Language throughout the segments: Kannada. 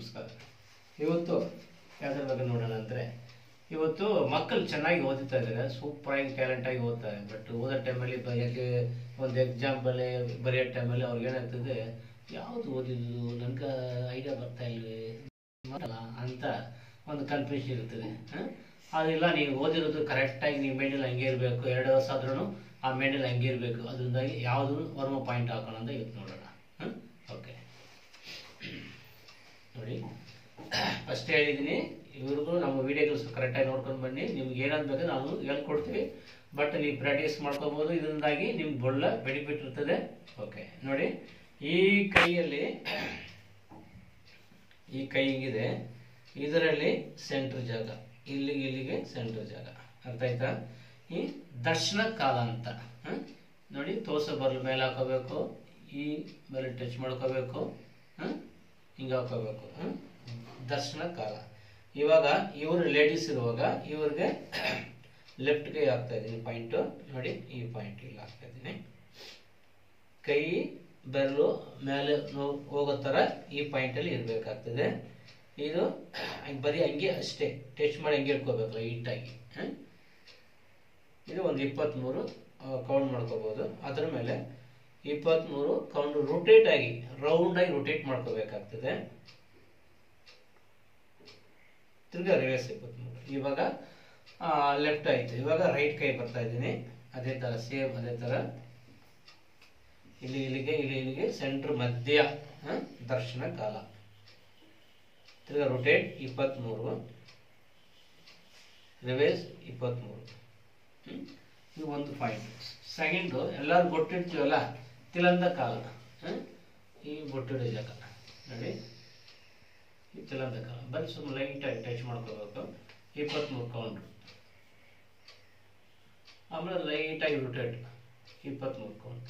ನಮಸ್ಕಾರ ಇವತ್ತು ಯಾವ್ದ್ರ ಬಗ್ಗೆ ನೋಡೋಣ ಅಂದರೆ ಇವತ್ತು ಮಕ್ಕಳು ಚೆನ್ನಾಗಿ ಓದುತ್ತಾ ಇದ್ದಾರೆ ಸೂಪರಾಗಿ ಟ್ಯಾಲೆಂಟಾಗಿ ಓದ್ತಾರೆ ಬಟ್ ಓದೋ ಟೈಮಲ್ಲಿ ಎಲ್ಲಿ ಒಂದು ಎಕ್ಸಾಂಪಲ್ ಬರೆಯೋ ಟೈಮಲ್ಲಿ ಅವ್ರಿಗೆ ಏನಾಗ್ತದೆ ಯಾವುದು ಓದಿದ್ದು ನನಗೆ ಐಡಿಯಾ ಬರ್ತಾ ಇಲ್ವೇ ಮಾಡಲ್ಲ ಅಂತ ಒಂದು ಕನ್ಫ್ಯೂಷನ್ ಇರ್ತದೆ ಹಾಂ ಅದಿಲ್ಲ ನೀವು ಓದಿರೋದು ಕರೆಕ್ಟಾಗಿ ನೀವು ಮೇಡಲ್ ಹಂಗೆ ಇರಬೇಕು ಎರಡು ವರ್ಷ ಆದ್ರೂ ಆ ಮೇಡಲ್ ಹಂಗೆ ಇರಬೇಕು ಅದರಿಂದಾಗಿ ಯಾವುದು ವರ್ಮ ಪಾಯಿಂಟ್ ಹಾಕೋಣ ಅಂತ ಇವತ್ತು ನೋಡೋಣ ಹಾಂ ಓಕೆ ನೋಡಿ ಫಸ್ಟ್ ಹೇಳಿದ್ದೀನಿ ಇವ್ರಿಗೂ ನಮ್ಮ ವಿಡಿಯೋಗಳು ಕರೆಕ್ಟಾಗಿ ನೋಡ್ಕೊಂಡು ಬನ್ನಿ ನಿಮ್ಗೆ ಏನಾದ್ರು ಬೇಕು ನಾವು ಹೇಳ್ಕೊಡ್ತೀವಿ ಬಟ್ ನೀವು ಪ್ರಾಕ್ಟೀಸ್ ಮಾಡ್ಕೋಬೋದು ಇದರಿಂದಾಗಿ ನಿಮ್ಗೆ ಒಳ್ಳೆ ಬೆನಿಫಿಟ್ ಇರ್ತದೆ ಓಕೆ ನೋಡಿ ಈ ಕೈಯಲ್ಲಿ ಈ ಕೈ ಹಿಂಗಿದೆ ಇದರಲ್ಲಿ ಸೆಂಟ್ರ್ ಜಾಗ ಇಲ್ಲಿಗೆ ಇಲ್ಲಿಗೆ ಸೆಂಟ್ರ್ ಜಾಗ ಅರ್ಥ ಆಯ್ತಾ ಈ ದರ್ಶನ ಕಾಲ ಅಂತ ಹ? ನೋಡಿ ತೋಸ ಬರ್ಲ್ ಮೇಲೆ ಹಾಕೋಬೇಕು ಈ ಮೇಲೆ ಟಚ್ ಮಾಡ್ಕೋಬೇಕು ಹ? ಹಿಂಗೆ ಹಾಕೋಬೇಕು ಹ? ದರ್ಶನ ಕಾಲ ಇವಾಗ ಇವರು ಲೇಡೀಸ್ ಇರುವಾಗ ಇವ್ರಿಗೆ ಲೆಫ್ಟ್ ಕೈ ಹಾಕ್ತಾ ಇದ್ದೀನಿ ಪಾಯಿಂಟು ನೋಡಿ ಈ ಪಾಯಿಂಟ್ ಇಲ್ಲಿ ಹಾಕ್ತಾ ಇದ್ದೀನಿ ಕೈ ಬೆರಳು ಮೇಲೆ ನೋ- ಹೋಗೋ ಥರ ಈ ಪಾಯಿಂಟಲ್ಲಿ ಇರಬೇಕಾಗ್ತದೆ ಇದು ಹಂಗ್ ಬರೀ ಹಂಗೆ ಅಷ್ಟೇ ಟಚ್ ಮಾಡಿ ಹಂಗೆ ಇಟ್ಕೋಬೇಕು ಲೈಟಾಗಿ ಇದು ಒಂದು ಇಪ್ಪತ್ತ್ಮೂರು ಕೌಂಟ್ ಮಾಡ್ಕೋಬೋದು ಅದ್ರ ಮೇಲೆ ಇಪ್ಪತ್ತ್ಮೂರು ಕೌಂಟ್ ರೊಟೇಟ್ ಆಗಿ ರೌಂಡಾಗಿ ರೊಟೇಟ್ ಮಾಡ್ಕೋಬೇಕಾಗ್ತದೆ ತಿರ್ಗಾ ರಿವರ್ಸ್ ಇಪ್ಪತ್ತ್ಮೂರು ಇವಾಗ ಲೆಫ್ಟ್ ಆಯಿತು ಇವಾಗ ರೈಟ್ ಕೈ ಬರ್ತಾ ಇದ್ದೀನಿ ಅದೇ ಥರ ಸೇಮ್ ಅದೇ ಥರ ಇಲ್ಲಿ ಇಲ್ಲಿಗೆ ಇಲ್ಲಿ ಇಲ್ಲಿಗೆ ಸೆಂಟ್ರ್ ಮಧ್ಯ ಹ? ದರ್ಶನ ಕಾಲ ತಿರ್ಗಾ ರೊಟೇಟ್ ಇಪ್ಪತ್ತ್ಮೂರು ರಿವೇಸ್ ಇಪ್ಪತ್ತ್ಮೂರು ಹ್ಮ್? ಇದು ಒಂದು ಪಾಯಿಂಟ್ ಸೆಕೆಂಡು ಎಲ್ಲರೂ ಬೊಟ್ಟಿಡ್ತೀವಲ್ಲ ತಿಲಂದ ಕಾಲ ಹ? ಈ ಬೊಟ್ಟಿಡೋ ಜಾಗ ನೋಡಿ ಈ ತಿಲಂದ ಕಾಲ ಬರೀ ಸುಮ್ಮನೆ ಲೈಟಾಗಿ ಟಚ್ ಮಾಡ್ಕೋಬೇಕು ಇಪ್ಪತ್ತ್ಮೂರು ಕೌಂಟ್ರು ಆಮೇಲೆ ಲೈಟಾಗಿ ರೊಟೇಟ್ ಇಪ್ಪತ್ತ್ಮೂರು ಕೌಂಟ್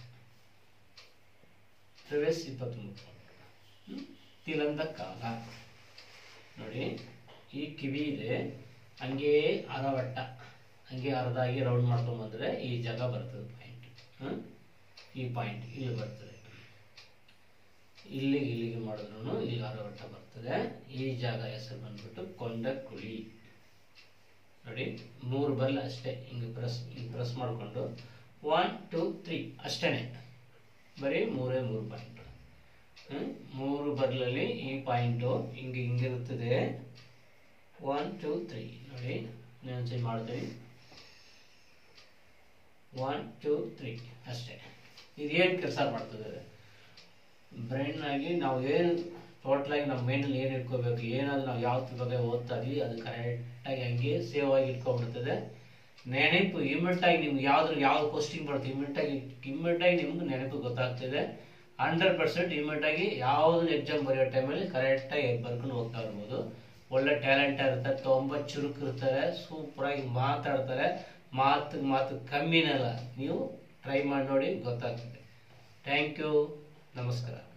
ರಿವೇಸ್ ಇಪ್ಪತ್ತ್ಮೂರು ಕೌಂಟ್ ಹ್ಮ್? ತಿಲಂದ ಕಾಲ ನೋಡಿ ಈ ಕಿವಿ ಇದೆ ಹಂಗೆ ಅರವಟ್ಟ ಹಂಗೆ ಅರ್ಧಾಗಿ ರೌಂಡ್ ಮಾಡ್ಕೊಂಬಂದ್ರೆ ಈ ಜಾಗ ಬರ್ತದೆ ಪಾಯಿಂಟ್ ಈ ಪಾಯಿಂಟ್ ಇಲ್ಲಿ ಬರ್ತದೆ ಇಲ್ಲಿಗೆ ಇಲ್ಲಿಗೆ ಮಾಡಿದ್ರು ಇಲ್ಲಿ ಅರವಟ್ಟ ಬರ್ತದೆ ಈ ಜಾಗ ಹೆಸರು ಬಂದ್ಬಿಟ್ಟು ಕೊಂಡ ಕುಳಿ ನೋಡಿ ಮೂರು ಬಲ್ಲ ಅಷ್ಟೇ ಹಿಂಗೆ ಪ್ರೆಸ್ ಹಿಂಗೆ ಪ್ರೆಸ್ ಮಾಡಿಕೊಂಡು ಒನ್ ಟೂ ತ್ರೀ ಅಷ್ಟೇನೆ ಬರೀ ಮೂರೇ ಮೂರು ಪಾಯಿಂಟ್ ಮೂರು ಬರ್ಲಲ್ಲಿ ಈ ಪಾಯಿಂಟು ಹಿಂಗೆ ಹಿಂಗಿರುತ್ತದೆ ಒನ್ ಟೂ ತ್ರೀ ನೋಡಿ ನಾನು ಚೇಂಜ್ ಮಾಡ್ತೀನಿ ಒನ್ ಟೂ ತ್ರೀ ಅಷ್ಟೇ ಇದೇನು ಕೆಲಸ ಮಾಡ್ತದೆ ಬ್ರೈನ್ ಆಗಿ ನಾವು ಏನು ಟೋಟಲಾಗಿ ನಮ್ಮ ಮೈಂಡಲ್ಲಿ ಏನು ಇಟ್ಕೋಬೇಕು ಏನಾದ್ರು ನಾವು ಯಾವ ಬಗ್ಗೆ ಓದ್ತಾ ಇದೀವಿ ಅದು ಕರೆಕ್ಟಾಗಿ ಹಂಗೆ ಸೇವ್ ಆಗಿ ಇಟ್ಕೊಂಡ್ಬಿಡ್ತದೆ ನೆನಪು ಇಮಿಡಿಯೇಟಾಗಿ ನಿಮ್ಗೆ ಯಾವ್ದು ಯಾವ್ದು ಕ್ವಶ್ಚಿನ್ ಬರುತ್ತೆ ಇಮಿಡಿಯೇಟಾಗಿ ಇಮಿಡಿಯೇಟಾಗಿ ನಿಮ್ಗೆ ನೆನಪು ಗೊತ್ತಾಗ್ತದೆ ಹಂಡ್ರೆಡ್ ಪರ್ಸೆಂಟ್ ಇಮಿಡಿಯೇಟಾಗಿ ಯಾವ್ದು ಎಕ್ಸಾಮ್ ಬರೆಯೋ ಟೈಮಲ್ಲಿ ಕರೆಕ್ಟಾಗಿ ಬರ್ಕೊಂಡು ಹೋಗ್ತಾ ಇರ್ಬೋದು ಒಳ್ಳೆ ಟ್ಯಾಲೆಂಟ್ ಇರ್ತಾರೆ ತುಂಬ ಚುರುಕು ಇರ್ತಾರೆ ಸೂಪರಾಗಿ ಮಾತಾಡ್ತಾರೆ ಮಾತು ಮಾತು ಕಮ್ಮಿನಲ್ಲ ನೀವು ಟ್ರೈ ಮಾಡಿ ನೋಡಿ ಗೊತ್ತಾಗ್ತದೆ ಥ್ಯಾಂಕ್ ಯು ನಮಸ್ಕಾರ